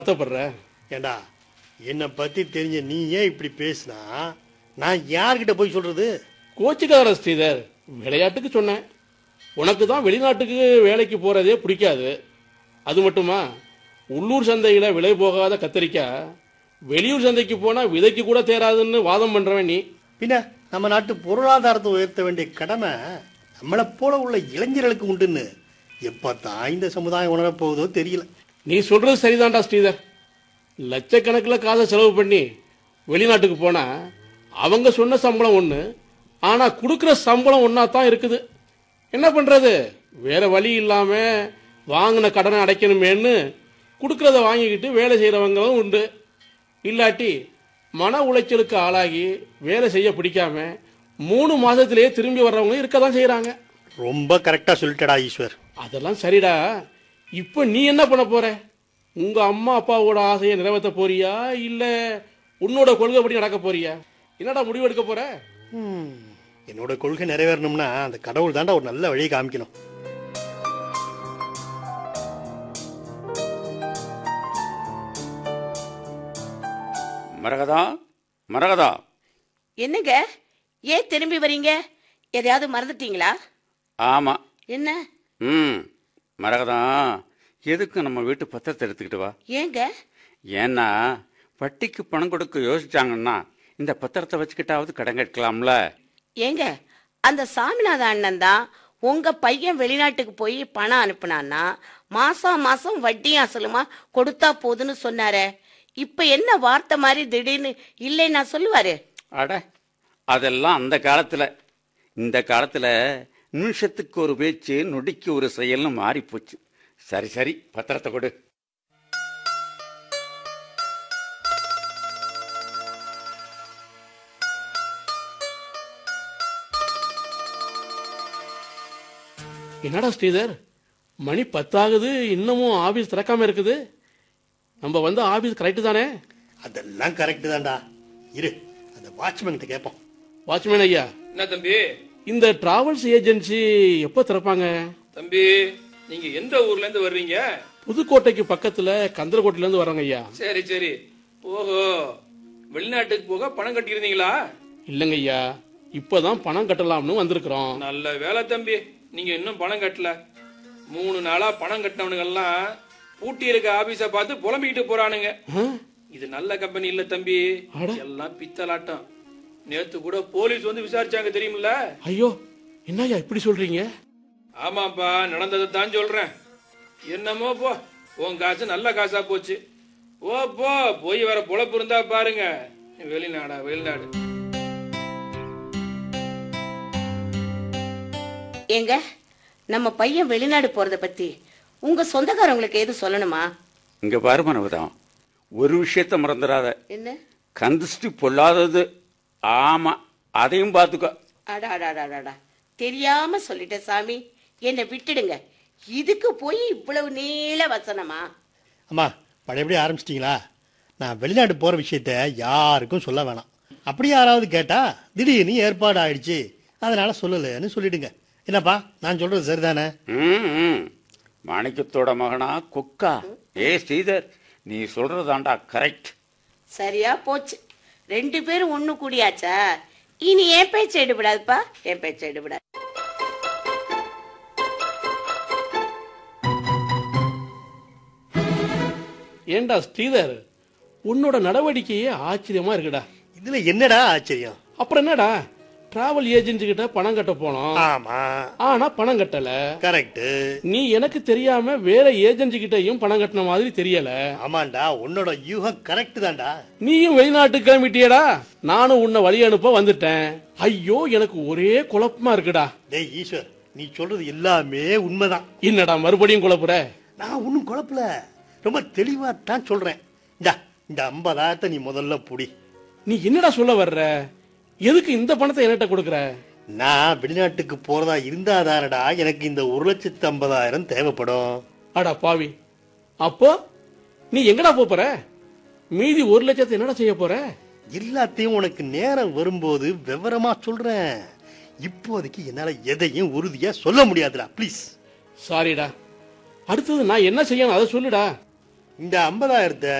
வருத்தப்படுற ஏண்டா என்னை பத்தி தெரிஞ்ச நீ ஏன் இப்படி பேசினா நான் யார்கிட்ட போய் சொல்றது கோச்சிக்கார ஸ்ரீதர் விளையாட்டுக்கு சொன்னேன் உனக்கு தான் வெளிநாட்டுக்கு வேலைக்கு போறதே பிடிக்காது அது மட்டுமா உள்ளூர் சந்தையில விலை போகாத கத்திரிக்காய் வெளியூர் சந்தைக்கு போனா விதைக்கு கூட தேராதுன்னு வாதம் பண்றவன் நீ பின்ன நம்ம நாட்டு பொருளாதாரத்தை உயர்த்த வேண்டிய கடமை நம்மளை போல உள்ள இளைஞர்களுக்கு உண்டுன்னு எப்பத்தான் இந்த சமுதாயம் உணரப் போகுதோ தெரியல நீ சொல்றது சரிதான்டா ஸ்ரீதர் லட்சக்கணக்கில் காசை செலவு பண்ணி வெளிநாட்டுக்கு போனா அவங்க சொன்ன சம்பளம் ஒன்று ஆனா கொடுக்குற சம்பளம் ஒன்றா தான் இருக்குது என்ன பண்றது வேற வழி இல்லாம வாங்கின கடனை அடைக்கணுமேன்னு கொடுக்கறத வாங்கிக்கிட்டு வேலை செய்கிறவங்களும் உண்டு இல்லாட்டி மன உளைச்சலுக்கு ஆளாகி வேலை செய்ய பிடிக்காம மூணு மாசத்திலேயே திரும்பி வர்றவங்களும் இருக்க தான் செய்கிறாங்க ரொம்ப கரெக்டா சொல்லிட்டடா ஈஸ்வர் அதெல்லாம் சரிடா இப்போ நீ என்ன பண்ண போற உங்க அம்மா அப்பாவோட ஆசையை நிறைவேற்ற போறியா இல்ல உன்னோட கொள்கைப்படி நடக்க போறியா என்னடா முடிவு எடுக்க போற ஹம், என்னோட கொள்கை நிறைவேறணும்னா அந்த கடவுள் தாண்டா ஒரு நல்ல வழியை காமிக்கணும் மரகதா மரகதா என்னங்க ஏன் திரும்பி வரீங்க எதையாவது மறந்துட்டீங்களா ஆமா என்ன ம் மரகதா எதுக்கு நம்ம வீட்டு பத்திரத்தை எடுத்துக்கிட்டு வா ஏங்க ஏன்னா வட்டிக்கு பணம் கொடுக்க யோசிச்சாங்கன்னா இந்த பத்திரத்தை வச்சுக்கிட்டாவது கடன் கட்டலாம்ல ஏங்க அந்த சாமிநாத அண்ணன் தான் உங்க பையன் வெளிநாட்டுக்கு போய் பணம் அனுப்புனான்னா மாசம் மாசம் வட்டியும் அசலுமா கொடுத்தா போதுன்னு சொன்னாரே இப்ப என்ன வார்த்தை மாதிரி திடீர்னு இல்லைன்னா சொல்லுவாரு அட அதெல்லாம் அந்த காலத்துல இந்த காலத்துல நிமிஷத்துக்கு ஒரு பேச்சு நொடிக்கு ஒரு செயல்னு மாறி போச்சு சரி சரி பத்திரத்தை கொடு என்னடா ஸ்ரீதர் மணி பத்தாகுது இன்னமும் ஆபீஸ் திறக்காம இருக்குது நம்ம வந்து ஆபீஸ் கரெக்டு தானே அதெல்லாம் கரெக்ட் தான்டா இரு அந்த வாட்ச்மேன் கிட்ட கேட்போம் வாட்ச்மேன் ஐயா என்ன தம்பி இந்த டிராவல்ஸ் ஏஜென்சி எப்போ திறப்பாங்க தம்பி நீங்க எந்த ஊர்ல இருந்து வர்றீங்க புதுக்கோட்டைக்கு பக்கத்துல கந்தரக்கோட்டையில இருந்து வர்றாங்க ஐயா சரி சரி ஓஹோ வெளிநாட்டுக்கு போக பணம் கட்டியிருந்தீங்களா இல்லைங்க ஐயா இப்பதான் பணம் கட்டலாம்னு வந்திருக்கிறோம் நல்ல வேலை தம்பி நீங்க இன்னும் பணம் கட்டல மூணு நாளா பணம் கட்டினவனுங்கெல்லாம் பூட்டி இருக்க ஆபீஸ பார்த்து புலம்பிக்கிட்டு போறானுங்க ஆ? இது நல்ல கம்பெனி இல்ல தம்பி அட. எல்லாம் பித்தலாட்டம் நேத்து கூட போலீஸ் வந்து விசாரிச்சாங்க தெரியுமில்ல ஐயோ என்னய்யா இப்படி சொல்றீங்க ஆமாப்பா நடந்ததை தான் சொல்றேன் என்னமோ போ உன் காசு நல்ல காசா போச்சு ஓ போ போய் வர பொழப்பு இருந்தா பாருங்க வெளிநாடா வெளிநாடு ஏங்க நம்ம பையன் வெளிநாடு போறத பத்தி உங்க சொந்தக்காரங்களுக்கு எதுவும் சொல்லணுமா இங்க பாரு மரகதா ஒரு விஷயத்த மறந்துடாத என்ன கந்திஷ்டி பொல்லாதது ஆமா அதையும் பார்த்துக்கோ அடாடாடாடாடா தெரியாம சொல்லிட்டேன் சாமி என்னை விட்டுடுங்க இதுக்கு போய் இவ்வளவு நீள வசனமா அம்மா பழையபடி ஆரம்பிச்சிட்டிங்களா நான் வெளிநாட்டு போற விஷயத்த யாருக்கும் சொல்ல வேணாம் அப்படி யாராவது கேட்டா திடீர்னு ஏற்பாடு ஆயிடுச்சு அதனால சொல்லலைன்னு சொல்லிடுங்க என்னப்பா நான் சொல்றது சரிதானே ம், ம். மாணிக்கத்தோட மகனா கொக்கா ஏ ஸ்ரீதர் நீ சொல்றதாண்டா கரெக்ட் சரியா போச்சு ரெண்டு பேரும் ஒண்ணு கூடியாச்சா இனி என் பேச்ச எடுபடாதுப்பா என் பேச்ச எடுபடாது ஏண்டா ஸ்ரீதர் உன்னோட நடவடிக்கையே ஆச்சரியமா இருக்குடா இதுல என்னடா ஆச்சரியம் அப்புறம் என்னடா டிராவல் ஏஜென்சி கிட்ட பணம் கட்ட போனோம் ஆமா ஆனா பணம் கட்டல கரெக்ட் நீ எனக்கு தெரியாம வேற ஏஜென்சி கிட்டயும் பணம் கட்டின மாதிரி தெரியல ஆமாண்டா உன்னோட யூகம் கரெக்ட் தான்டா நீயும் வெளிநாட்டுக்கு கிளம்பிட்டியடா நானும் உன்னை வழி அனுப்ப வந்துட்டேன் ஐயோ எனக்கு ஒரே குழப்பமா இருக்குடா டேய் ஈஸ்வர் நீ சொல்றது எல்லாமே உண்மைதான் என்னடா மறுபடியும் குழப்புற நான் ஒன்றும் குழப்பல ரொம்ப தெளிவா தான் சொல்றேன் இந்தா இந்த ஐம்பதாயிரத்தை நீ முதல்ல புடி நீ என்னடா சொல்ல வர்ற எதுக்கு இந்த பணத்தை என்கிட்ட கொடுக்குற நான் வெளிநாட்டுக்கு போறதா இருந்தாதானடா எனக்கு இந்த ஒரு லட்சத்து ஐம்பதாயிரம் தேவைப்படும் அடா பாவி அப்போ நீ எங்கடா போப் போற மீதி ஒரு லட்சத்தை என்னடா செய்ய போற எல்லாத்தையும் உனக்கு நேரம் வரும்போது விவரமா சொல்றேன் இப்போதைக்கு என்னால எதையும் உறுதியா சொல்ல முடியாதுடா ப்ளீஸ் சாரிடா அடுத்தது நான் என்ன செய்யணும் அதை சொல்லுடா இந்த ஐம்பதாயிரத்தை